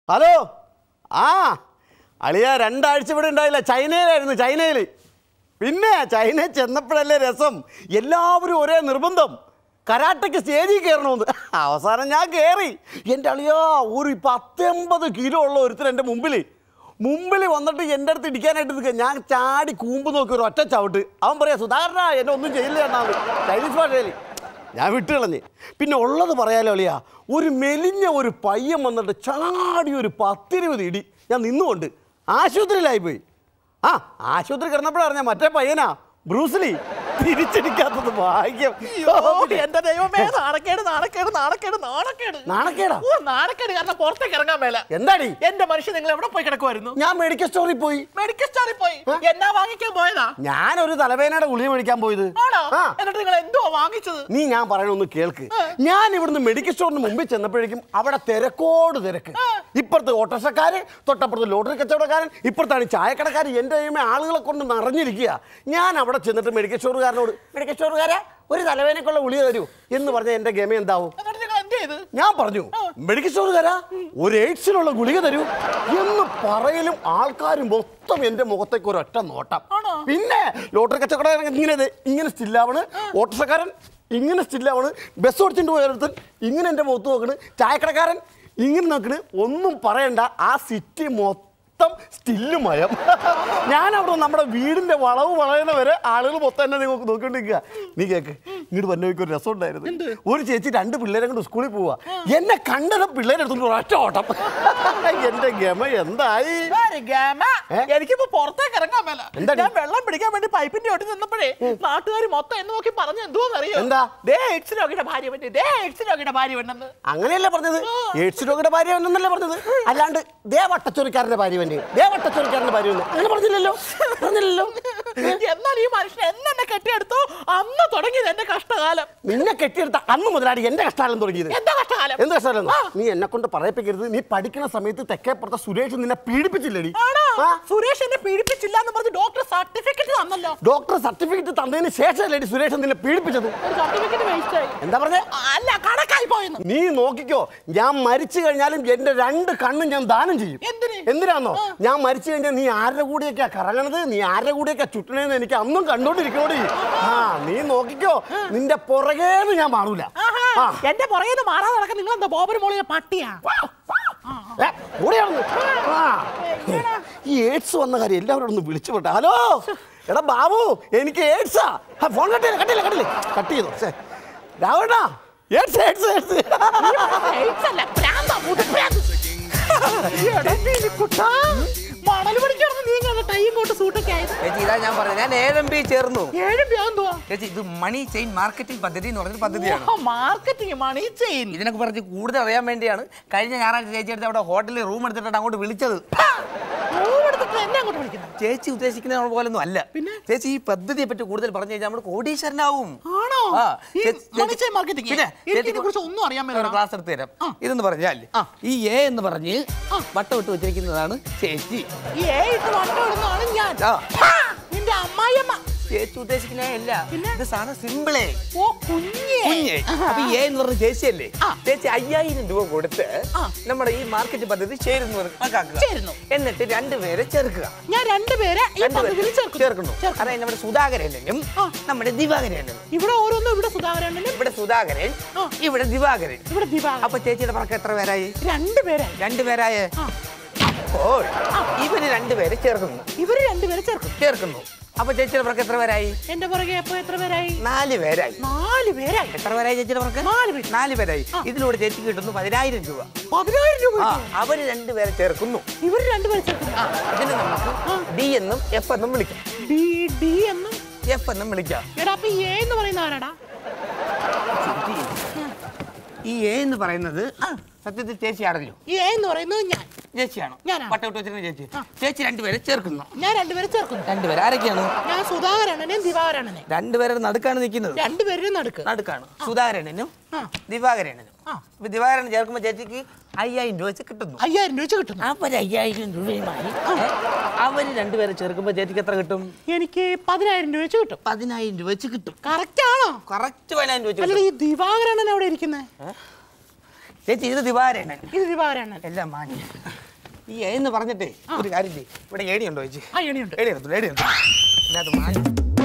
Hello ആ അളിയ രണ്ടാഴ്ച ഇവിടെ ഉണ്ടായില്ല ചൈനയിലായിരുന്നു ചൈനയിൽ പിന്നെ ചൈനയിൽ ചെന്നപ്പോഴല്ലേ രസം എല്ലാവരും ഒരേ നിർബന്ധം കരാട്ടയ്ക്ക് സ്റ്റേജിൽ കയറണമെന്ന് അവസാനം ഞാൻ കയറി എൻ്റെ അളിയാ ഒരു പത്തൊമ്പത് കിലോ ഉള്ള ഒരുത്തർ എൻ്റെ മുമ്പിൽ മുമ്പിൽ വന്നിട്ട് എൻ്റെ അടുത്ത് ഇടിക്കാനായിട്ട് നിൽക്കുക ഞാൻ ചാടി കൂമ്പ് നോക്കി ഒരു ഒറ്റ ചവിട്ട് അവൻ പറയാ സുധാകരണ എന്നെ ഒന്നും ചെയ്യില്ല എന്നാണ് ചൈനീസ് ഭാഷയിൽ ഞാൻ വിട്ട് കളഞ്ഞ് പിന്നെ ഉള്ളത് പറയാലോ അളിയാ ഒരു മെലിഞ്ഞ ഒരു പയ്യൻ വന്നിട്ട് ചാടി ഒരു പത്തിരുപത് ഇടി ഞാൻ നിന്നുകൊണ്ട് ആശുപത്രിയിലായി പോയി ആ ആശുപത്രി കിടന്നപ്പോഴാണ് ഞാൻ മറ്റേ പയ്യനാ ബ്രൂസ്ലി തിരിച്ചടിക്കാത്തത് ഭാഗ്യം അയ്യോ, എന്റെ ദൈവമേ നാണക്കേട് നാണക്കേട് നാണക്കേട് നാണക്കേട് നാണക്കേടാ ഓ നാണക്കേട് കാരണം പുറത്തേക്ക് ഇറങ്ങാൻ മേല എന്താടി എന്റെ മനുഷ്യൻ നിങ്ങൾ എവിടെ പോയി കിടക്കുമായിരുന്നു ഞാൻ മെഡിക്കൽ സ്റ്റോറിൽ പോയി മെഡിക്കൽ സ്റ്റോറിൽ പോയി എന്നാ വാങ്ങിക്കാൻ പോയതാ ഞാനൊരു തലവേദനയുടെ ഗുളിക മേടിക്കാൻ പോയത് ആണോ ആ എന്നിട്ട് നിങ്ങൾ എന്തോ വാങ്ങിച്ചത് നീ ഞാൻ പറയണ ഒന്ന് കേൾക്ക് ഞാൻ ഇവിടുന്ന് മെഡിക്കൽ സ്റ്റോറിന് മുമ്പിൽ ചെന്നപ്പോഴേക്കും അവിടെ തിരക്കോട് തിരക്ക് ഇപ്പുറത്ത് ഓട്ടോറിക്ഷക്കാര് തൊട്ടപ്പുറത്ത് ലോട്ടറി കച്ചവടക്കാരൻ ഇപ്പുറത്താണ് ഈ ചായക്കടക്കാർ എൻ്റെ കൈമേ ആളുകളെ കൊണ്ട് നിറഞ്ഞിരിക്കുക ഞാൻ അവിടെ ചെന്നിട്ട് മെഡിക്കൽ സ്റ്റോറുകാരനോട് മെഡിക്കൽ സ്റ്റോറുകാരാ ഒരു തലവേദനക്കുള്ള ഗുളിക തരൂ എന്ന് പറഞ്ഞ എൻ്റെ ഗമ എന്താവും എന്നിട്ട് നിങ്ങൾ എന്ത് ചെയ്ത് ഞാൻ പറഞ്ഞു മെഡിക്കൽ സ്റ്റോറുകാരാ ഒരു എയ്ഡ്സിനുള്ള ഗുളിക തരൂ എന്ന് പറയലും ആൾക്കാർ മൊത്തം എൻ്റെ മുഖത്തേക്ക് ഒരു ഒറ്റ നോട്ടം ആണോ? പിന്നെ ലോട്ടറി കച്ചവടക്കാരൻ ഇങ്ങനെ ദേ ഇങ്ങനെ സ്റ്റില്ലാവണ് ഓട്ടോറിക്ഷക്കാരൻ ഇങ്ങനെ സ്റ്റില്ലാവണ് ബസ് ഓടിച്ചിട്ട് പോയടുത്ത് ഇങ്ങനെ എൻ്റെ മുഖത്ത് നോക്കണ് ചായക്കടക്കാരൻ ഇങ്ങനെ നോക്കണ് ഒന്നും പറയണ്ട ആ സിറ്റി മൊത്തം സ്റ്റില്ല് മയം ഞാൻ അവിടെ നമ്മുടെ വീടിന്റെ വളവ് വളയുന്ന വരെ ആളുകൾ മൊത്തം എന്നെ നിങ്ങൾക്ക് നോക്കിക്കൊണ്ടിരിക്കുക നീ കേക്ക് ഇങ്ങോട്ട് വന്നവയ്ക്ക് ഒരു രസം ഉണ്ടായിരുന്നു ഒരു ചേച്ചി രണ്ട് പിള്ളേരെ കൊണ്ട് സ്കൂളിൽ പോവാ എന്നെ കണ്ടത് പിള്ളേരെ എടുത്തോണ്ട് ഒറ്റ ഓട്ടം എന്റെ ഗമ എന്തായി ഒരു ഗമ. ഏ? എനിക്കിപ്പോ പുറത്തേക്ക് ഇറങ്ങാൻ മേല എന്താടി? ഞാൻ വെള്ളം പിടിക്കാൻ വേണ്ടി പൈപ്പിന്റെ ഒട്ടി നിന്നപ്പോഴേ നാട്ടുകാർ മൊത്തം എന്നെ നോക്കി പറഞ്ഞു എന്തോന്ന് അറിയോ എന്താ? ദേ എക്സ് രോഗിയുടെ ഭാര്യ വേണ്ടി ദേ എക്സ് രോഗിയുടെ ഭാര്യ വേണ്ടെന്ന് അങ്ങനെയല്ലേ പറഞ്ഞത് എയ്ഡ്സ് രോഗിയുടെ ഭാര്യ എന്നല്ലേ പറഞ്ഞത് അല്ലാണ്ട് ദേ വട്ടച്ചൊറിക്കാരന്റെ ഭാര്യ വേണ്ടി ദേ വട്ടച്ചൊറിക്കാരന്റെ ഭാര്യ വേണ്ടി അങ്ങനെ പറഞ്ഞില്ലല്ലോ പറഞ്ഞില്ലല്ലോ എന്നാൽ ഈ മനുഷ്യൻ എന്നെ കെട്ടിയെടുത്തു അന്ന് തുടങ്ങിയത് എന്റെ കഷ്ടകാലം നിന്നെ കെട്ടിയെടുത്ത അന്ന് മുതലാണ് എന്റെ കഷ്ടകാലം തുടങ്ങിയത് എന്താ കഷ്ടകാലം എന്ത് കഷ്ടകാലം നീ എന്നെ കൊണ്ട് പറയിപ്പിക്കരുത് നീ പഠിക്കുന്ന സമയത്ത് തെക്കേപ്പുറത്തെ സുരേഷ് നിന്നെ പീഡിപ്പിച്ചില്ലടി ആണോ ആ? സുരേഷ് എന്നെ പീഡിപ്പിച്ചില്ല എന്ന് പറഞ്ഞ് ഡോക്ടർ സർട്ടിഫിക്കറ്റ് തന്നല്ലോ ഡോക്ടർ സർട്ടിഫിക്കറ്റ് തന്നതിന് ശേഷമല്ലേ സുരേഷ് നിന്നെ പീഡിപ്പിച്ചത് സർട്ടിഫിക്കറ്റ് വേസ്റ്റ് ആയി എന്താ പറഞ്ഞേ അല്ല കണക്കായി പോയെന്ന് നീ നോക്കിക്കോ ഞാൻ മരിച്ചു കഴിഞ്ഞാലും എന്റെ രണ്ട് കണ്ണും ഞാൻ ദാനം ചെയ്യും എന്തിന്? എന്തിനാന്നോ ഞാൻ മരിച്ചു കഴിഞ്ഞാൽ നീ ആരുടെ കൂടെയൊക്കെയാ കറങ്ങണത് നീ ആരുടെ കൂടെയൊക്കെ ചുറ്റണേന്ന് എനിക്ക് അന്നും കണ്ടോണ്ടിരിക്കണോടി ആ നീ നോക്കിക്കോ നിന്റെ പുറകേന്ന് ഞാൻ മാറൂല ആഹാ, ആ. എന്റെ പുറകെ നിന്ന് മാറാതെ നടക്കാൻ നിങ്ങൾ എന്താ ബോബന് മോളിലെ പട്ടിയാ ഏ, ഓടിയാണെന്ന്. ആ. ഈ എയ്ഡ്സ് വന്ന കാര്യം എല്ലാവരും ഒന്ന് വിളിച്ചു വിട്ടെ ഹലോ എടാ ബാബു എനിക്ക് എയ്ഡ്സാ ആ, ഫോൺ കട്ടില്ല കട്ടില്ല കട്ടില്ലേ കട്ട് ചെയ്തോ ശേ Ravana AIDS AIDS AIDS AIDS അല്ല, ഭ്രാന്താ, മുതുഭ്രാന്ത്. എടാ, നീലിക്കുട്ടാ, മണല് പിടിക്കാണ് നീ ഇങ്ങനെ ടൈം കൊണ്ട് സൂട്ടൊക്കെ ആയത് ചേച്ചി ഇതാ ഞാൻ പറഞ്ഞത് ഞാൻ എ എം ബി ചേർന്നു ഏഴ് ഭ്രാന്തുവാ ചേച്ചി ഇത് മണി ചെയിൻ മാർക്കറ്റിംഗ് പദ്ധതി എന്ന് പറഞ്ഞൊരു പദ്ധതിയാണ് മാർക്കറ്റിംഗ് മണി ചെയിൻ ഇതിനൊക്കെ പറഞ്ഞ് കൂടുതൽ അറിയാൻ വേണ്ടിയാണ് കഴിഞ്ഞ ഞായറാഴ്ച ചേച്ചി എടുത്ത് അവിടെ ഹോട്ടലിൽ റൂം എടുത്തിട്ട് അങ്ങോട്ട് വിളിച്ചത് എടുത്തിട്ട് എന്നെ അങ്ങോട്ട് വിളിക്കുന്നത് ചേച്ചി ഉദ്ദേശിക്കുന്ന പോലൊന്നും അല്ല പിന്നെ? ചേച്ചി ഈ പദ്ധതിയെ പറ്റി കൂടുതൽ പറഞ്ഞു കഴിഞ്ഞാൽ നമ്മൾ കോടീശ്വരനാവും ആണോ ആ, ഈ ചേ- മണി ചേച്ചി- ചെയിൻ മാർക്കറ്റിംഗ് പിന്നെ, എനിക്ക് ചേച്ചി- ഇതിനെ കുറിച്ച് ഒന്നും അറിയാൻ മേല ക്ലാസ് എടുത്ത് തരാം ഇതെന്ന് പറഞ്ഞാൽ ഈ എ എന്ന് പറഞ്ഞ് വട്ടം ഇട്ട് വെച്ചിരിക്കുന്നതാണ് ചേച്ചി ഈ ഏ ഇട്ട് വട്ടം ഇടുന്നതാണ് ഞാൻ ആ. ഹാ, നിന്റെ അമ്മായിയമ്മ ചേച്ചി ഉദ്ദേശിക്കുന്ന അല്ല ഇത് സാധനം സിമ്പിളേ ഓ കുഞ്ഞേ കുഞ്ഞ് അപ്പൊ ഈ എ എന്ന് പറഞ്ഞ ചേച്ചിയല്ലേ ആ. ചേച്ചി അയ്യായിരം രൂപ കൊടുത്ത് ആ. നമ്മുടെ ഈ മാർക്കറ്റ് പദ്ധതി ചേരുന്നു എന്ന് കണക്കാക്കുക ചേരുന്നു. എന്നിട്ട് രണ്ടുപേരെ ചേർക്കുക ഞാൻ രണ്ടുപേരെ ഈ രണ്ടുപേരെ പദ്ധതിയിൽ ചേർക്കുന്നു ചേർക്കുന്നു ചേർക്കുന്നു. അതായത് നമ്മുടെ സുധാകരനും ആ. നമ്മുടെ ദിവാകരനും ഇവിടെ ഓരോന്നും ഇവിടെ സുധാകരനും ഇവിടെ സുധാകരൻ ആ. ഇവിടെ ദിവാകരൻ ഇവിടെ ദിവാകരൻ അപ്പൊ ചേച്ചിയുടെ പറക്ക് എത്ര പേരായി രണ്ടുപേരായി രണ്ടുപേരായ ആ. അപ്പോൾ ഇവര് രണ്ടുപേരെ ചേർക്കുന്നു ഇവര് രണ്ടുപേരെ ചേർക്കും ചേർക്കുന്നു അപ്പൊ ചേച്ചിയുടെ പറക്ക് എത്ര പേരായി എന്റെ പുറകെ അപ്പൊ എത്ര പേരായി നാല് പേരായി നാല് പേരായി എത്ര പേരായി ചേച്ചിയുടെ പറക്ക് നാല് പേര്. നാല് പേരായി ഇതിലൂടെ ചേച്ചിക്ക് കിട്ടുന്നു പതിനായിരം രൂപ പതിനായിരം രൂപ ആ കിട്ടും. അവര് രണ്ടുപേരെ ചേർക്കുന്നു ഇവര് രണ്ടുപേരെ ചേർക്കും ആ, ഇതിന് നമുക്ക് ഡി എന്നും എഫ് എന്നും വിളിക്കാം ഡി ഡി എന്നും എഫ് എന്നും വിളിക്കാം എടാ അപ്പൊ എ എന്ന് പറയുന്ന ആരാടാ ഈ എ എന്ന് പറയുന്നത് സത്യത്തിൽ ചേച്ചിയാണല്ലോ ഈ എ എന്ന് പറയുന്നത് ഞാൻ ചേച്ചിയാണ് ഞാനാണ്. വട്ടവിട്ട് വെച്ചിരുന്ന ചേച്ചി ചേച്ചി രണ്ടുപേരെ ചേർക്കുന്നു ഞാൻ രണ്ടുപേരെ ചേർക്കുന്നു രണ്ടുപേരെ ആരൊക്കെയാണ് ഞാൻ സുധാകരണ്ണനെയും ദിവാകരണ്ണനെ രണ്ടുപേരുടെ നടുക്കാണ് നിൽക്കുന്നത് രണ്ടുപേരും നടുക്ക് നടുക്കാണ് സുധാകരനും ആ. ദിവാകരനും ആ. ഇപ്പൊ ദിവാകരൻ ചേർക്കുമ്പോൾ ചേച്ചിക്ക് അയ്യായിരം രൂപ വെച്ച് കിട്ടുന്നു അയ്യായിരം രൂപ വെച്ച് കിട്ടുന്നു അവര് അയ്യായിരം രൂപയുമായി അവര് രണ്ടുപേരെ ചേർക്കുമ്പോൾ ചേച്ചിക്ക് എത്ര കിട്ടും എനിക്ക് പതിനായിരം രൂപ വെച്ച് കിട്ടും പതിനായിരം രൂപ വെച്ച് കിട്ടും കറക്റ്റ് ആണോ കറക്റ്റ് പതിനായിരം രൂപ വെച്ച് അല്ലടാ കിട്ടും ഈ ദിവാകരണ്ണൻ എവിടെ ഇരിക്കുന്നത് ചേച്ചി ഇത് ദിവാരേണൻ ഇത് ദിവാരാണ് എല്ലാം മാഞ്ഞു ഈ എ എന്ന് പറഞ്ഞിട്ടേ ഒരു കാര്യം ചെയ്യ് ഇവിടെ ഏടി ഉണ്ടോ ചേച്ചി ആ എണിയുണ്ട് ഏടി എടുത്തു ഏടി എടുത്തു ഇതിനകത്ത് മാഞ്ഞു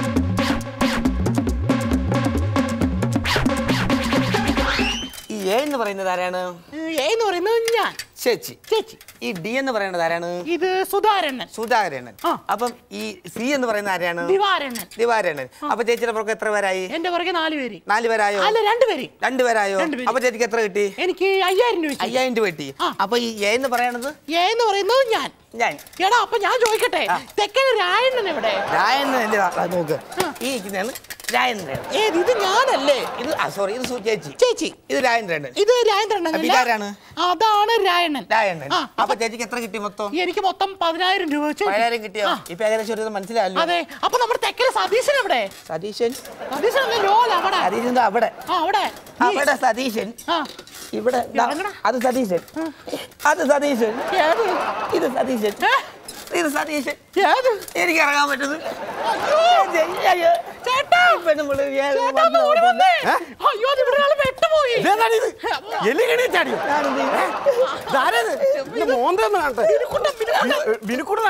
ഈ എ എന്ന് പറയുന്നത് ആരാണ് ഏ എന്ന് പറയുന്നത് ഞാൻ ചേച്ചി ചേച്ചി ഈ ഡി എന്ന് പറയുന്നത് ആരാണ് ഇത് സുധാരണൻ സുധാകരണ്ണൻ ആ. അപ്പം ഈ സി എന്ന് പറയുന്ന ആരാണ് ദിവാരണൻ ദിവാരണ്ണൻ അപ്പൊ ചേച്ചിയുടെ പുറകെ എത്ര പേരായി എന്റെ പുറകെ നാല് പേര് നാല് പേരായോ അല്ല രണ്ടുപേര് രണ്ടുപേരായോ രണ്ടുപേര്. അപ്പൊ ചേച്ചിക്ക് എത്ര കിട്ടി എനിക്ക് അയ്യായിരം രൂപ വെച്ച്. അയ്യായിരം രൂപ കിട്ടി ആ. അപ്പൊ ഈ എ എന്ന് പറയണത് ഏ എന്ന് പറയുന്നത് ഞാൻ ഞാൻ എടാ അപ്പൊ ഞാൻ ചോദിക്കട്ടെ തെക്കന് രായണ്ണൻ എവിടെ രായണ്ണൻ എന്റെ ദാ- നോക്ക് ഈ ഇരിക്കുന്നതാണ് രാജേന്ദ്രൻ ഏത് ഇത് ഞാനല്ലേ ഇത് സോറി ഇത് സു- ചേച്ചി ചേച്ചി ഇത് രാജേന്ദ്രൻ ഇത് രാജേന്ദ്രൻ അപ്പൊ ഇതാരാണ്? അതാണ് രായണ്ണൻ രാജേന്ദ്രൻ ആ, അപ്പൊ ചേച്ചിക്ക് എത്ര കിട്ടി മൊത്തം എനിക്ക് മൊത്തം പതിനായിരം രൂപ വെച്ച് കിട്ടി. പതിനായിരം കിട്ടിയോ ആ, ഇപ്പൊ ഏകദേശം ഒരു ഇത് മനസ്സിലായല്ലോ അതെ അപ്പൊ നമ്മുടെ തെക്കന് സതീശൻ എവിടെ സതീശൻ സതീശൻ അല്ലേ ലോല അവിടെ സതീശൻ ദാ അവിടെ ആ അവിടെ നീ- അവിടെ സതീശൻ ആ ഇവിടെ ദാ, ഇറങ്ങടാ. അത് സതീശൻ അത് സതീശൻ ഏത് ഇത് സതീശൻ ഏ? ഇത് സതീശൻ ഏത് എനിക്ക് ഇറങ്ങാൻ പറ്റുന്നു അയ്യോ ചേട്ടാ ചേട്ടാ ഒന്ന് ഓടി വന്നേ. അയ്യോ അത് ഇവിടെ ഒരാള് പെട്ടുപോയി ഇതേതാണ് ഇത് എലികണി ചാടിയോ ഇതാരേത് ഇത് മോന്തെന്ന് കാണട്ടെ ബിനുക്കുട്ടനാ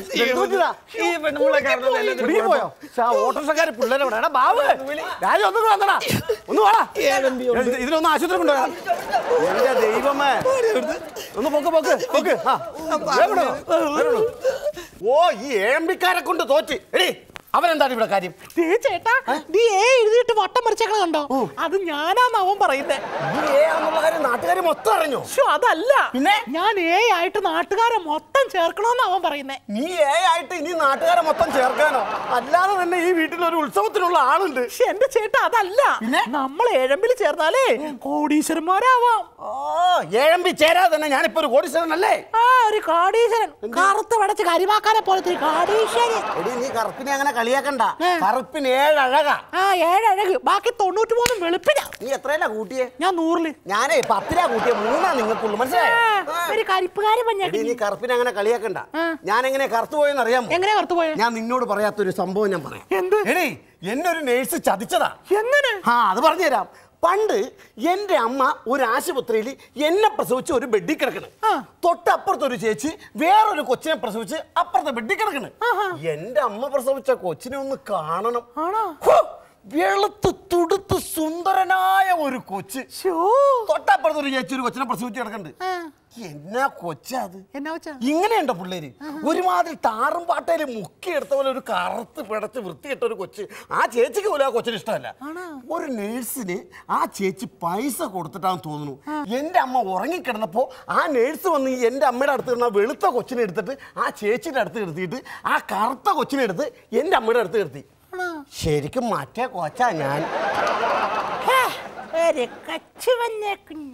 ഈ പെണ്ണുമുള്ള കാരണം എല്ലാം പിടിയിൽ പോയോ പക്ഷെ ആ ഓട്ടോറിക്ഷക്കാര് പിള്ളേരെ ഇവിടെ എടാ ബാബു രാജ ഒന്നും വന്നടാ ഒന്ന് വാടാ ഇത് ഇതിലൊന്ന് ആശുപത്രി കൊണ്ടുപോകാം എന്റെ ദൈവമേ ഒന്ന് പൊക്ക് പൊക്ക് പൊക്ക് ആ എവിടെ? എവിടെ? ഓ ഈ ഏഴമ്പിക്കാരെ കൊണ്ട് തോറ്റ് എടീ അവനെന്താണ് ഇവിടെ കാര്യം ദേ ചേട്ടാ നീ ഏ എഴുതിയിട്ട് വട്ടം വരച്ചേക്കണ കണ്ടോ അത് ഞാനാന്ന് അവൻ പറയുന്നേ ഈ ഏ എന്നുള്ള കാര്യം നാട്ടുകാർ മൊത്തം അറിഞ്ഞോ ശ്ശോ, അതല്ല പിന്നെ? ഞാൻ ഏ ആയിട്ട് നാട്ടുകാരെ മൊത്തം ചേർക്കണമെന്ന് അവൻ പറയുന്നേ നീ ഏ ആയിട്ട് ഇനി നാട്ടുകാരെ മൊത്തം ചേർക്കാനോ അല്ലാതെ തന്നെ ഈ വീട്ടിൽ ഒരു ഉത്സവത്തിനുള്ള ആളുണ്ട് പക്ഷെ എന്റെ ചേട്ടാ അതല്ല നമ്മൾ ഏഴമ്പിൽ ചേർന്നാലേ കോടീശ്വരന്മാരാവാം ഓ ഏഴമ്പി ചേരാതെ തന്നെ ഞാനിപ്പോ ഒരു കോടീശ്വരനല്ലേ ആ ഒരു കോടീശ്വരൻ കറുത്ത് വടച്ച് കരിമാക്കാനെ പോലത്തെ ഒരു കോടീശ്വരൻ എടി നീ കറുപ്പിനെ അങ്ങനെ കളിയാക്കണ്ട ഏ. കറുപ്പിന് ഏഴഴകാ ആ ഏഴഴക് ബാക്കി തൊണ്ണൂറ്റി മൂന്നും വെളുപ്പിനാ നീ എത്രയല്ല കൂട്ടിയേ ഞാൻ നൂറില് ഞാനേ പത്തിലാ കൂട്ടിയ മൂന്നാ നിങ്ങൾക്കുള്ളൂ മനസ്സിലായോ ആ, ഒരു കരിപ്പുകാരൻ എടി പഞ്ഞാക്കി നീ കറുപ്പിനെ അങ്ങനെ കളിയാക്കണ്ട ആ. ഞാൻ എങ്ങനെ കറുത്തു പോയെന്ന് അറിയാമോ എങ്ങനെ കറുത്തു പോയ ഞാൻ നിന്നോട് പറയാത്തൊരു സംഭവം ഞാൻ പറയാം എന്ത്? എടി എന്നെ ഒരു നേഴ്സ് ചതിച്ചതാ എങ്ങനെ ആ അത് പറഞ്ഞുതരാം പണ്ട് എൻ്റെ അമ്മ ഒരു ആശുപത്രിയിൽ എന്നെ പ്രസവിച്ച് ഒരു ബെഡിൽ കിടക്കണ് ആ. തൊട്ടപ്പുറത്ത് ഒരു ചേച്ചി വേറൊരു കൊച്ചിനെ പ്രസവിച്ച് അപ്പുറത്തെ ബെഡിൽ കിടക്കണ് ആഹാ. എൻ്റെ അമ്മ പ്രസവിച്ച കൊച്ചിനെ ഒന്ന് കാണണം ആണോ ഹോ, വെളുത്ത് തുടുത്ത് സുന്ദരനായ ഒരു കൊച്ച് ഷോ തൊട്ടപ്പുറത്ത് ഒരു ചേച്ചി ഒരു കൊച്ചിനെ പ്രസവിച്ച് കിടക്കണ്ട് ആ, എന്നാ കൊച്ചാ അത് എന്നാ വെച്ചാ ഇങ്ങനെയുണ്ടോ പിള്ളേര് ഒരുമാതിരി താറും പാട്ടയില് മുക്കിയെടുത്ത പോലെ ഒരു കറുത്ത് പിടച്ച് വൃത്തിയിട്ട ഒരു കൊച്ച് ആ ചേച്ചിക്ക് പോലും ആ കൊച്ചിന് ഇഷ്ടമല്ല ഒരു നേഴ്സിന് ആ ചേച്ചി പൈസ കൊടുത്തിട്ടാന്ന് തോന്നുന്നു എന്റെ അമ്മ ഉറങ്ങിക്കിടന്നപ്പോ ആ നേഴ്സ് വന്ന് ഈ എന്റെ അമ്മയുടെ അടുത്ത് കിടന്ന വെളുത്ത കൊച്ചിനെ എടുത്തിട്ട് ആ ചേച്ചിയുടെ അടുത്ത് നിർത്തിയിട്ട് ആ കറുത്ത കൊച്ചിനെ എടുത്ത് എന്റെ അമ്മയുടെ അടുത്ത് നിർത്തി ആണോ? ശരിക്കും മറ്റേ കൊച്ചാ ഞാൻ ഹേ, ഒരു കച്ച് വന്നേക്കുന്നു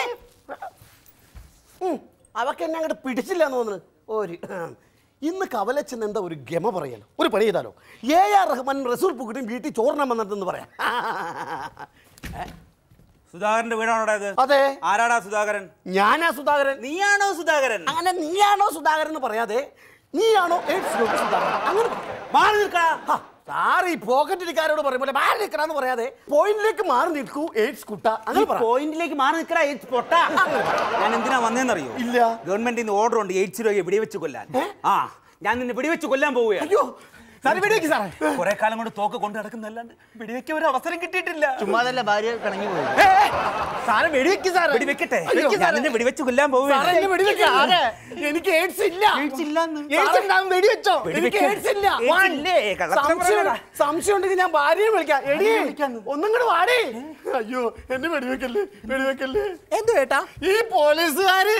ഉം, അവക്ക് എന്നെ അങ്ങോട്ട് പിടിച്ചില്ല എന്ന് തോന്നുന്നു ഒരു ഉം. ഇന്ന് കവലച്ചെന്ന് എന്താ ഒരു ഗമ പറയല്ലോ ഒരു പണി ചെയ്താലോ എ ആർ റഹ്മാൻ റസൂൽ പുക്കിട്ടും വീട്ടിൽ ചോറിനാൻ വന്നിട്ടെന്ന് പറയാം സുധാകരന്റെ വീടാണോടാ ഇത് അതെ ആരാടാ സുധാകരൻ ഞാനാ സുധാകരൻ നീയാണോ സുധാകരൻ അങ്ങനെ നീയാണോ സുധാകരൻ എന്ന് പറയാതെ നീയാണോ എയ്ഡ്സ് രോഗി സുധാകരൻ അങ്ങനെ പറ. മാറി നിൽക്കാ സാറി പോക്കറ്റിരിക്കാരോട് പറയുമ്പോൾ മാറി നിൽക്കണമെന്ന് പറയാതെ പോയിന്റിലേക്ക് മാറി നിൽക്കൂ എയ്ഡ്സ് കുട്ട അങ്ങനെ പറ പോയിന്റിലേക്ക് മാറി നിൽക്കടാ എയ്ഡ്സ് പൊട്ട ഞാൻ എന്തിനാ വന്നേന്നറിയോ ഇല്ല. ഗവൺമെന്റിൽ നിന്ന് ഓർഡർ ഉണ്ട് എയ്ഡ്സ് രോഗിയെ വെടിവെച്ച് കൊല്ലാൻ ആ ഞാൻ നിന്നെ വെടിവെച്ച് കൊല്ലാൻ പോവുകയാണ് അയ്യോ സാറ് വെടിവെക്ക് സാറേ കുറെ കാലം കൊണ്ട് തോക്ക് കൊണ്ട് നടക്കുന്നല്ലാണ്ട് വെടിവെക്കാൻ ഒരു അവസരം കിട്ടിയിട്ടില്ല ചുമ്മാതല്ല ഭാര്യ കണങ്ങി പോയി ഏ, ഏ, സാറ് വെടിവെക്ക് സാറേ വെടിവെക്കട്ടെ അയ്യോ, ഞാൻ നിന്നെ വെടിവെച്ച് കൊല്ലാൻ സാറേ, പോവുകയാണ് എന്നെ വെടിവെക്ക്. സാറേ, എനിക്ക് എയ്ഡ്സ് ഇല്ല എയ്ഡ്സ് ഇല്ലാന്ന്. എയ്ഡ്സ് ഉണ്ടാവും വെടിവെച്ചോ എനിക്ക് വെടിവെക്ക്. എയ്ഡ്സ് ഇല്ല എയ്ഡ്സ് വാ. ഇല്ലേ? കള്ളത്തരം സംശയം പറയണടാ. സംശയം ഉണ്ടെങ്കിൽ ഞാൻ ഭാര്യയെ വിളിക്കാം എടി ഭാര്യയെ വിളിക്കാന്ന്. ഒന്നും കൂടെ വാടേ അയ്യോ എന്നെ വെടിവെക്കല്ലേ വെടിവെക്കല്ലേ എന്തു കേട്ടാ ഈ പോലീസുകാര്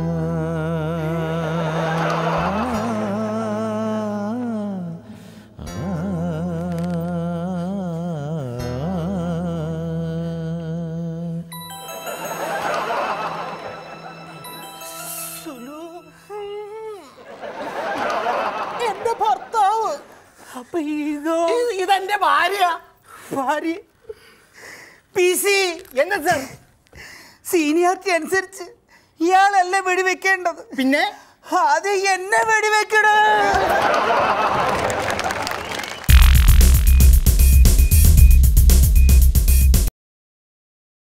എന്റെ ഭർത്താവ് അപ്പൊ ഇതോ ഇത് ഇതെന്റെ ഭാര്യ ഭാര്യ പി സി എന്നെ സാർ സീനിയോറിറ്റി അനുസരിച്ച് ഇയാളല്ല വെടിവെക്കേണ്ടത് പിന്നെ അത് എന്നെ വെടിവെക്കണ